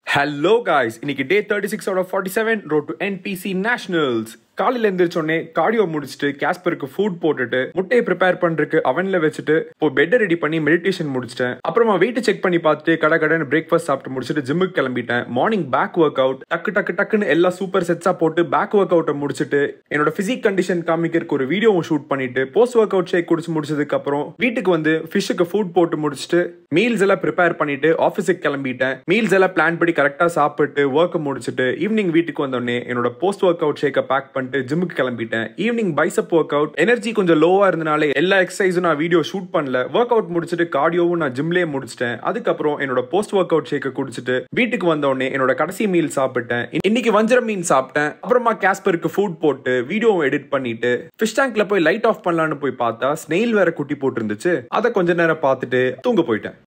hello guys இன்னைக்கு day thirty six out of forty seven road to NBC nationals காலையில எந்திரிச்சோடனே cardio முடிச்சுட்டு கேஸ்பருக்கு food போட்டுட்டு முட்டையை ப்ரிப்பேர் பண்றதுக்கு அவன்ல வச்சுட்டு இப்போ பெட்டை ரெடி பண்ணி மெடிடேஷன் முடிச்சிட்டேன் அப்புறமா வெயிட் செக் பண்ணி பார்த்துட்டு கடை கடன் பிரேக்ஃபாஸ்ட் சாப்பிட்டு முடிச்சுட்டு ஜிம்முக்கு கிளம்பிட்டேன் மார்னிங் பேக் ஒர்க் அவுட் டக்கு டக்கு டக்குன்னு எல்லா சூப்பர் செட்ஸா போட்டு பேக் ஒர்க் அவுட்டை முடிச்சுட்டு என்னோட பிசிக் கண்டிஷன் காமிக்கிறதுக்கு ஒரு வீடியோவும் ஷூட் பண்ணிட்டு போஸ்ட் ஒர்க் அவுட் ஷேக் குடிச்சு முடிச்சதுக்கு அப்புறம் வீட்டுக்கு வந்து ஃபிஷ்ஷுக்கு ஃபுட் போட்டு முடிச்சுட்டு மீல்ஸ் எல்லாம் ப்ரிப்பேர் பண்ணிட்டு ஆஃபீஸுக்கு கிளம்பிட்டேன் மீல்ஸ் எல்லாம் பிளான் படி கரெக்டாக சாப்பிட்டு ஒர்க்கை முடிச்சுட்டு ஈவினிங் வீட்டுக்கு வந்தோடனே என்னோட போஸ்ட் ஒர்க் அவுட் ஷேக்கை பேக் பண்ணிட்டு ஜிம்முக்கு கிளம்பிட்டேன் evening bicep workout energy கொஞ்சம் லோவா இருந்தனால எல்லா எக்ஸசைஸும் நான் வீடியோ ஷூட் பண்ணல ஒர்க் அவுட் முடிச்சுட்டு கார்டியோவும் நான் ஜிம்லேயே முடிச்சிட்டேன் அதுக்கப்புறம் என்னோட போஸ்ட் ஒர்க் அவுட் ஷேக்கை குடிச்சிட்டு வீட்டுக்கு வந்தோடனே என்னோட கடைசி மீல் சாப்பிட்டேன் இன்னைக்கு வஞ்சரம் மீன் சாப்பிட்டேன் அப்புறமா கேஸ்பருக்கு ஃபுட் போட்டு வீடியோவும் எடிட் பண்ணிட்டு ஃபிஷ் டேங்க்ல போய் லைட் ஆஃப் பண்ணலான்னு போய் பார்த்தா ஸ்னெயில் வேற குட்டி போட்டு இருந்துச்சு அதை கொஞ்ச நேரம் பார்த்துட்டு தூங்க போயிட்டேன்